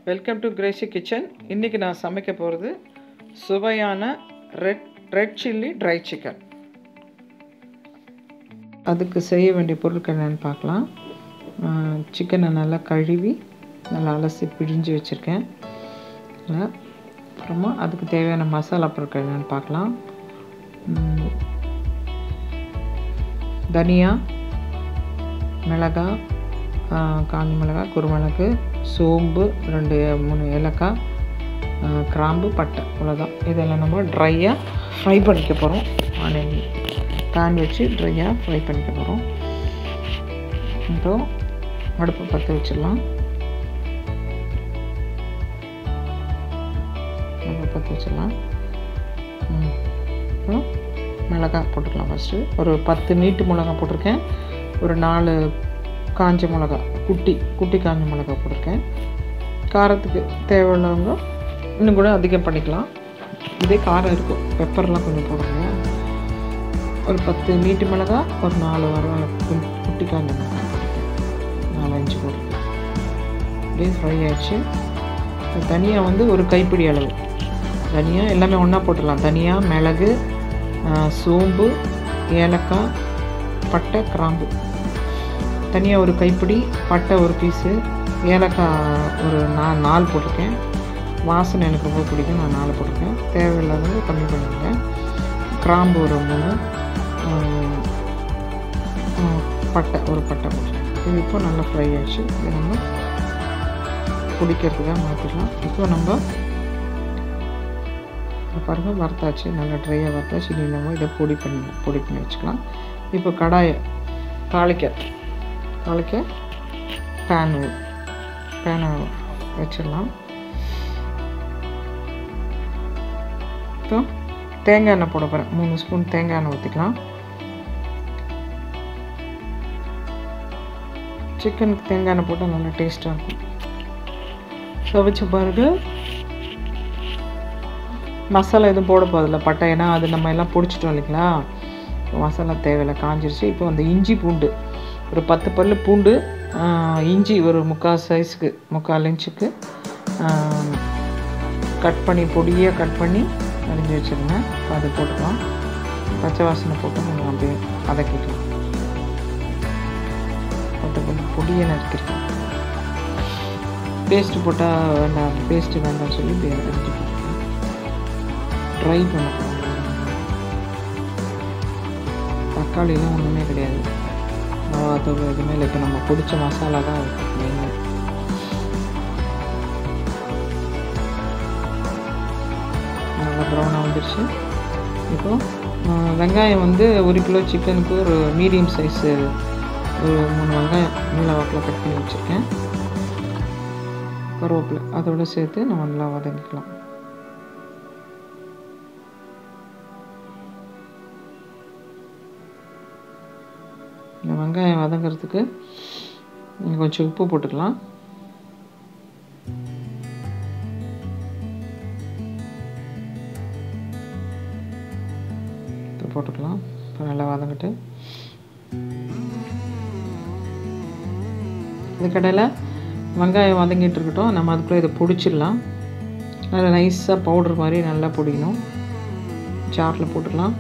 Welcome to Crazy kitchen இன்றைக்கி நான் சமைக்க போகிறது சுவையான red red chilli dry chicken அதுக்கு செய்ய வேண்டிய பொருட்கள் என்னென்னு பார்க்கலாம் சிக்கனை நல்லா கழுவி நல்லா அலசி பிழிஞ்சு வச்சுருக்கேன் அப்புறமா அதுக்கு தேவையான மசாலா பொருட்கள் என்னென்னு பார்க்கலாம் ம், தனியா மிளகாய் ஆ, காஞ்ச மிளகாய் குருமிளகு சோம்பு ரெண்டு மூணு ஏலக்காய் ஆ, கிராம்பு பட்டை இவ்வளோதான் இதெல்லாம் நம்ம ட்ரையாக ஃப்ரை பண்ணிக்க போகிறோம் ஆனியன் பேன் வச்சு ட்ரையாக ஃப்ரை பண்ணிக்க போகிறோம் இப்போ அடுப்பு பற்ற வச்சிடலாம் அடுப்பு பற்ற வச்சிடலாம் ம். அப்புறம் மிளகாய் போட்டுக்கலாம் ஃபஸ்ட்டு ஒரு பத்து நீட்டு மிளகாய் போட்டிருக்கேன் ஒரு நாலு காஞ்ச மிளகா குட்டி குட்டி காஞ்ச மிளகா போட்டிருக்கேன் காரத்துக்கு தேவையுள்ளவங்க இன்னும் கூட அதிகம் பண்ணிக்கலாம் இதே காரம் இருக்கும் பெப்பர்லாம் கொஞ்சம் போடுங்க ஒரு பத்து நீட்டு மிளகா ஒரு நாலு வர கு- குட்டி காஞ்ச மிளகா நாலு அஞ்சு போட்டிருக்கேன் அப்படியே ஃப்ரை ஆயிடுச்சு தனியாக வந்து ஒரு கைப்பிடி அளவு தனியா எல்லாமே ஒன்றா போட்டுடலாம் தனியா மிளகு ஆ, சோம்பு ஏலக்காய் பட்டை கிராம்பு தனியாக ஒரு கைப்பிடி பட்டை ஒரு பீஸு ஏலக்காய் ஒரு நா நாலு போட்டிருக்கேன் வாசனை எனக்கு ரொம்ப பிடிக்கும் நான் நாலு போட்டிருக்கேன் தேவையில்லாதவங்க கம்மி பண்ணிக்கிறேன் கிராம்பு ஒரு மூணு ஆஹ், ஆஹ், பட்டை ஒரு பட்டை போட்டிருக்கேன் இது இப்போ நல்லா ஃப்ரை ஆயிடுச்சு இதை நம்ம பிடிக்கிறதுக்காக மாற்றிடலாம் இப்போ நம்ம இது பாருங்கள் வறுத்தாச்சு நல்லா ட்ரையாக வறுத்தாச்சு இனி நம்ம இதை பொடி பண்ணி பொடி பண்ணி வச்சுக்கலாம் இப்போ கடாயை தாளிக்க தாளிக்க பேன் பேனை வச்சிடலாம் இப்போ தேங்காய் எண்ணெய் போட போகிறேன் மூணு ஸ்பூன் தேங்காய் எண்ணெய் ஊற்றிக்கலாம் சிக்கனுக்கு தேங்காய் எண்ணெய் போட்டால் நல்லா டேஸ்ட்டாக இருக்கும் சமைச்ச பிறகு மசாலா எதுவும் போட போதில்ல பட்டை ஏன்னா அது நம்ம எல்லாம் பிடிச்சிட்டோம் இல்லைங்களா மசாலா தேவையில்லை காஞ்சிருச்சு இப்போ அந்த இஞ்சி பூண்டு ஒரு பத்து பல்லு பூண்டு ஆஹ், இஞ்சி ஒரு முக்கால் சைஸ்க்கு முக்கால் இன்ச்சுக்கு கட் பண்ணி பொடியாக கட் பண்ணி அரிஞ்சு வச்சுருங்க இப்போ அதை போட்டுக்கலாம் பச்சை வாசனை போட்டு நம்ம அப்படியே வதக்கிக்கலாம் பத்து பல்லு பொடியை நறுக்கிருக்கேன் பேஸ்ட்டு போட்டால் வேண்டாம் பேஸ்ட்டு வேண்டாம்னு சொல்லி இப்படி அரிஞ்சு போட்டுருக்கேன் ட்ரை பண்ண தக்காளிலாம் ஒன்றுமே கிடையாது மிளகாத்தூள் எதுவுமே இல்லை இப்போ நம்ம பிடிச்ச மசாலா தான் இருக்கும் மெயினாக நல்லா ப்ரௌனாக வந்துருச்சு இப்போ ஆஹ், வெங்காயம் வந்து ஒரு கிலோ சிக்கனுக்கு ஒரு மீடியம் சைஸு ஒரு மூணு வெங்காயம் நீள வாக்கில் கட் பண்ணி வச்சுருக்கேன் கருவேப்பிலை அதோட சேர்த்து நம்ம நல்லா வதக்கிக்கலாம் இந்த வெங்காயம் வதங்கிறதுக்கு நீங்க கொஞ்சம் உப்பு போட்டுக்கலாம் இது போட்டுக்கலாம் இப்போ நல்லா வதங்கிட்டு இதுக்கடையில் வெங்காயம் வதங்கிட்டு இருக்கட்டும் நம்ம அதுக்குள்ளே இதை பொடிச்சிடலாம் நல்லா நைஸாக பவுடர் மாதிரி நல்லா பொடிக்கணும் ஜாரில் போட்டுக்கலாம்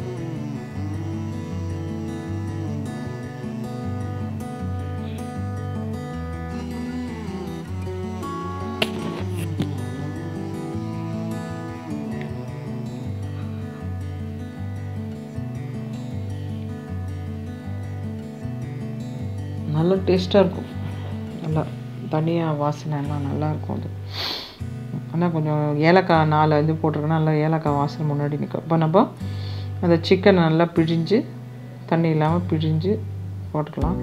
நல்ல டேஸ்ட்டாக இருக்கும் நல்லா தனியாக வாசனை எல்லாம் நல்லா இருக்கும் அது ஆனால் கொஞ்சம் ஏலக்காய் நாலு இது போட்டிருக்கேன்னா நல்லா ஏலக்காய் வாசனை முன்னாடி நிற்கும் இப்போ நம்ம அந்த சிக்கனை நல்லா பிழிஞ்சு தண்ணி இல்லாமல் பிழிஞ்சு போட்டுக்கலாம்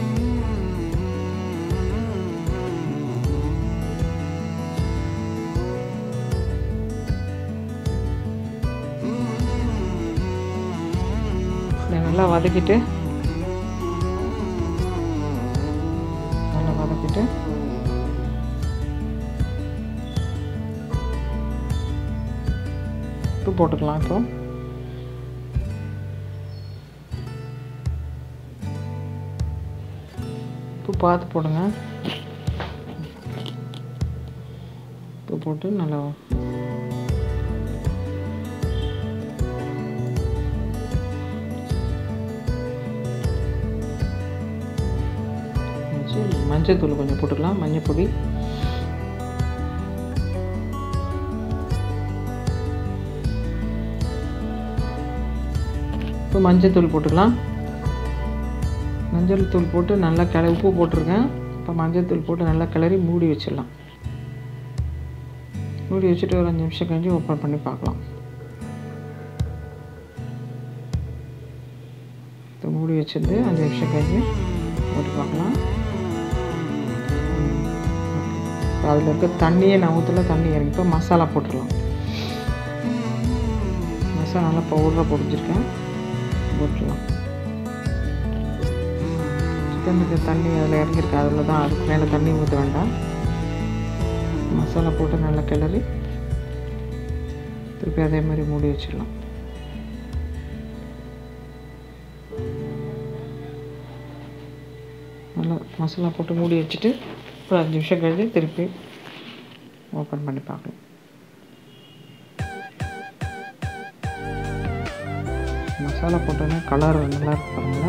இதை நல்லா வதக்கிட்டு நல்லா வதக்கிட்டு உப்பு போட்டுக்கலாம் இப்போ உப்பு பார்த்து போடுங்க உப்பு போட்டு நல்லா வச்சு மஞ்சள் தூள் கொஞ்சம் போட்டுக்கலாம் மஞ்சள் பொடி இப்போ மஞ்சள் தூள் போட்டுக்கலாம் மஞ்சள் தூள் போட்டு நல்லா கிள உப்பு போட்டிருக்கேன் இப்போ மஞ்சள் தூள் போட்டு நல்லா கிளறி மூடி வச்சிடலாம் மூடி வச்சுட்டு ஒரு அஞ்சு நிமிஷம் கழிஞ்சு ஓப்பன் பண்ணி பார்க்கலாம் இப்போ மூடி வச்சிருந்து அஞ்சு நிமிஷம் கழிஞ்சு போட்டு பார்க்கலாம் இப்போ அதில் இருக்க தண்ணியை நான் ஊற்றல தண்ணி இறங்கி இப்போ மசாலா போட்டுடலாம் மசாலா நல்லா பவுடராக பொடிஞ்சிருக்கேன் போட்டுடலாம் சிக்கனுக்கு தண்ணி அதில் இறங்கியிருக்கு அதில் தான் அதுக்கு மேலே தண்ணி ஊற்ற வேண்டாம் மசாலா போட்டு நல்லா கிளறி திருப்பி அதே மாதிரி மூடி வச்சிடலாம் நல்லா மசாலா போட்டு மூடி வச்சுட்டு ஒரு அஞ்சு நிமிஷம் கழிச்சு திருப்பி ஓப்பன் பண்ணி பார்க்கலாம் மசாலா போட்டோன்னே கலர் நல்லா இருக்கு பாருங்களா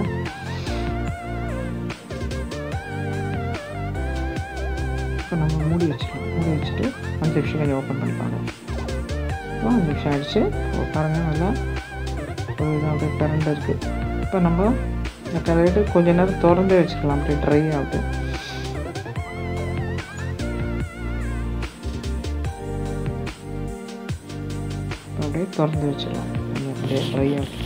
இப்போ நம்ம மூடி வச்சுக்கலாம் மூடி வச்சுட்டு அஞ்சு நிமிஷம் கொஞ்சம் ஓப்பன் பண்ணி பார்க்கலாம் இப்போ அஞ்சு நிமிஷம் ஆகிடுச்சு பாருங்கள் நல்லா ஒரு இதாக அப்படியே கரண்ட் இருக்குது இப்போ நம்ம இந்த கலரிட்டு கொஞ்ச நேரம் திறந்தே வச்சுக்கலாம் அப்படியே ட்ரை ஆகுது அப்படியே திறந்து வச்சிடலாம் அப்படியே ட்ரை ஆகும்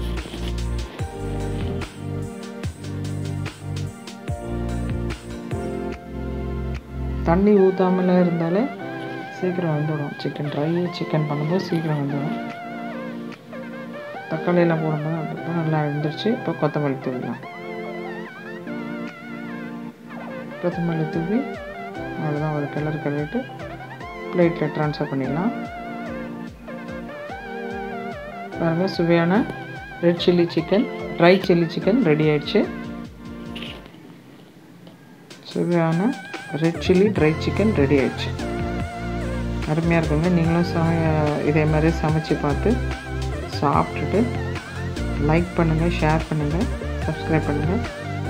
தண்ணி ஊற்றாமல இருந்தாலே சீக்கிரம் வந்துடும் சிக்கன் ட்ரை சிக்கன் பண்ணும்போது சீக்கிரம் வந்துடும் தக்காளியெல்லாம் போடும்போது அப்போ நல்லா எழுந்துருச்சு இப்போ கொத்தமல்லி தூவிடலாம் கொத்தமல்லி தூவி அவ்வளோதான் ஒரு கிளறு கிளறிட்டு பிளேட்டில் ட்ரான்ஸ்ஃபர் பண்ணிடலாம் பாருங்கள் சுவையான red chilli chicken dry chilli chicken ready ஆயிடுச்சு சுவையான red chilli dry chicken ready ஆயிடுச்சு அருமையாக இருக்குங்க நீங்களும் சம இதே மாதிரி சமைச்சு பார்த்து சாப்பிட்டுட்டு லைக் பண்ணுங்கள் ஷேர் பண்ணுங்கள் சப்ஸ்கிரைப் பண்ணுங்கள்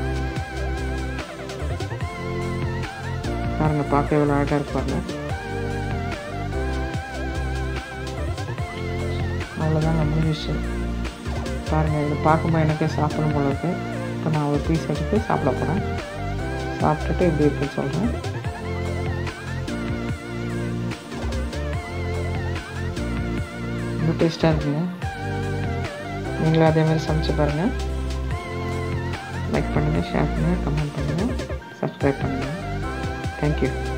பாருங்கள் பார்க்க எவ்வளோ அழகாக இருப்பாங்க அவ்வளோதான் நான் முடிஞ்சிச்சு பாருங்கள் இதை பார்க்கும்போது எனக்கே சாப்பிடணும் போல இருக்கு இப்போ நான் ஒரு பீஸ் எடுத்து சாப்பிட போகிறேன் சாப்பிட்டுட்டு எப்படி இருக்குன்னு சொல்கிறேன் ரொம்ப டேஸ்ட்டாக இருக்குங்க நீங்களும் அதே மாதிரி சமைச்சு பாருங்கள் லைக் பண்ணுங்கள் ஷேர் பண்ணுங்கள் கமெண்ட் பண்ணுங்கள் சப்ஸ்கிரைப் பண்ணுங்கள் தேங்க்யூ